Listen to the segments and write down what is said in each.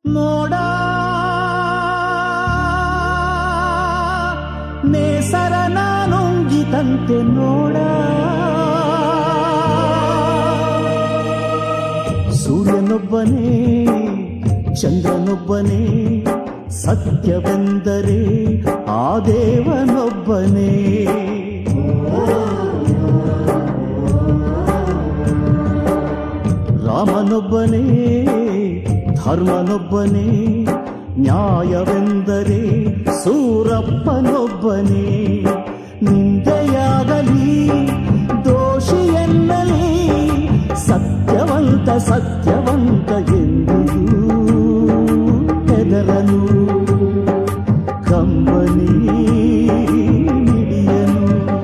ಮೋಡ ನೇಸರ ನಾನುಂಗಿತಂತೆ ನೋಡ ಸೂರ್ಯನೊಬ್ಬನೇ ಚಂದ್ರನೊಬ್ಬನೇ ಸತ್ಯವೆಂದರೆ ಆ ದೇವನೊಬ್ಬನೇ ರಾಮನೊಬ್ಬನೇ ಧರ್ಮನೊಬ್ಬನೇ ನ್ಯಾಯವೆಂದರೆ ಸೂರಪ್ಪನೊಬ್ಬನೇ ನಿಂದೆಯಾಗಲಿ ದೋಷಿ ಎನ್ನಲಿ ಸತ್ಯವಂತ ಸತ್ಯವಂತ ಎಂದಿಗೂ ಹೆದರನು ಕಂಬನಿ ಮಿಡಿಯನು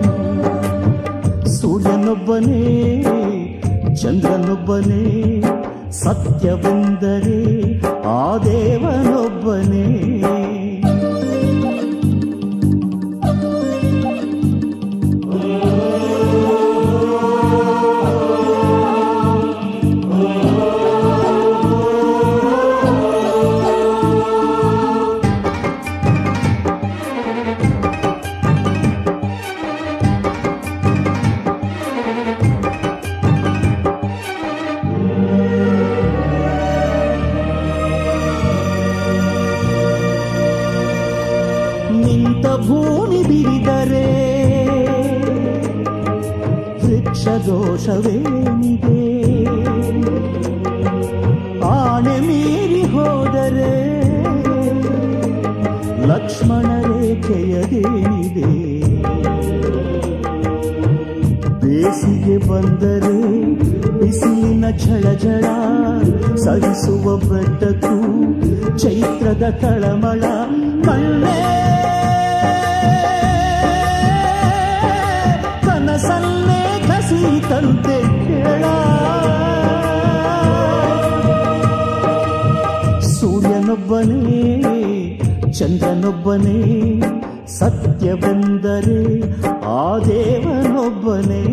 ಸೂರ್ಯನೊಬ್ಬನೇ ಚಂದ್ರನೊಬ್ಬನೇ ಸತ್ಯವೆಂದರೆ ಆ ದೇವನೊಬ್ಬನೇ ನಿಂತ ಭೂಮಿ ಬಿರಿದರೆ ವೃಕ್ಷ ದೋಷವೇನಿದೆ ಆಣೆ ಮೀರಿ ಹೋದರೆ ಲಕ್ಷ್ಮಣ ರೇಖೆಯದೇನಿದೆ ಬೇಸಿಗೆ ಬಂದರೆ ಬಿಸಿಲಿನ ಝಳಝಳ ಸಹಿಸುವ ಬೆಟ್ಟಕ್ಕೂ ಚೈತ್ರದ ತಳಮಳ ಕಣ್ಣೇ ಕನಸಲ್ಲೇ ಕಸಿತಂತೆ ಕೇಳ ಸೂರ್ಯನೊಬ್ಬನೇ ಚಂದ್ರನೊಬ್ಬನೇ ಸತ್ಯವೆಂದರೆ ಆ ದೇವನೊಬ್ಬನೇ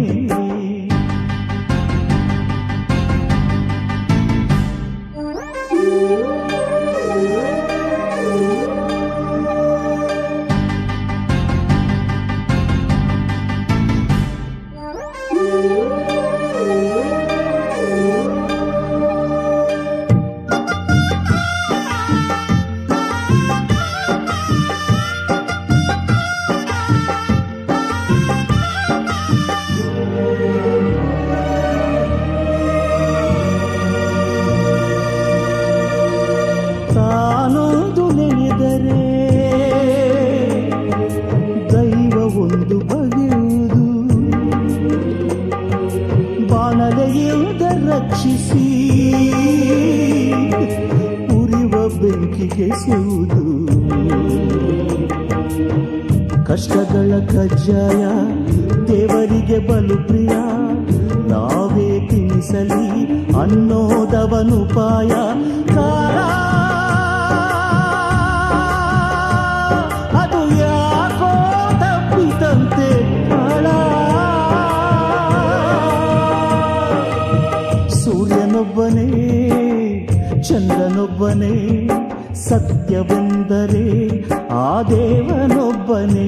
ತಾನೊಂದು ನೆನೆದರೆ ದೈವ ಒಂದು ಬಗೆಯುವುದು ಬಾಣಲೆಯಿಂದ ರಕ್ಷಿಸಿ ಉರಿವ ಬೆಂಕಿಗೆ ಸುವುದು ಕಷ್ಟಗಳ ಕಜ್ಜಾಯ ದೇವರಿಗೆ ಬಲು ಪ್ರಿಯ ನಾವೇ ತಿನ್ನಿಸಲಿ ಅನ್ನೋದವನುಪಾಯ ಕಾರ ಅದು ಯಾಕೋ ತಪ್ಪಿತಂತೆ ಕಾಳ ಸೂರ್ಯನೊಬ್ಬನೇ ಚಂದ್ರನೊಬ್ಬನೇ ಸತ್ಯವೆಂದರೆ ಆ ದೇವನೊಬ್ಬನೇ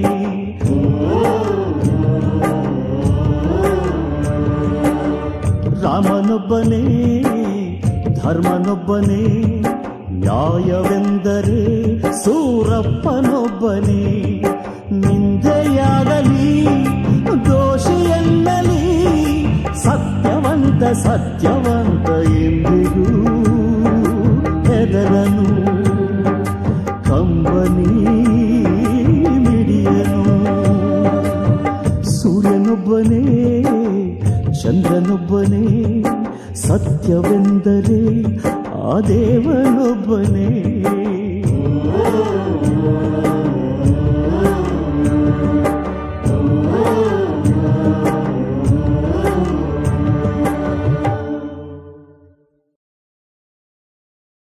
ರಾಮನೊಬ್ಬನೇ ಧರ್ಮನೊಬ್ಬನೇ ನ್ಯಾಯವೆಂದರೆ ಸೂರಪ್ಪನೊಬ್ಬನೇ ನಿಂದೆಯಾಗಲಿ ದೋಷಿ ಎನ್ನಲಿ ಸತ್ಯವಂತ ಸತ್ಯವಂತ ಎಂದಿಗೂ ಹೆದರನು ಕಂಬನಿ ಮಿಡಿಯನು ಸೂರ್ಯನೊಬ್ಬನೇ ಚಂದ್ರನೊಬ್ಬನೇ ಸತ್ಯವೆಂದರೆ ಆ ದೇವನೊಬ್ಬನೇ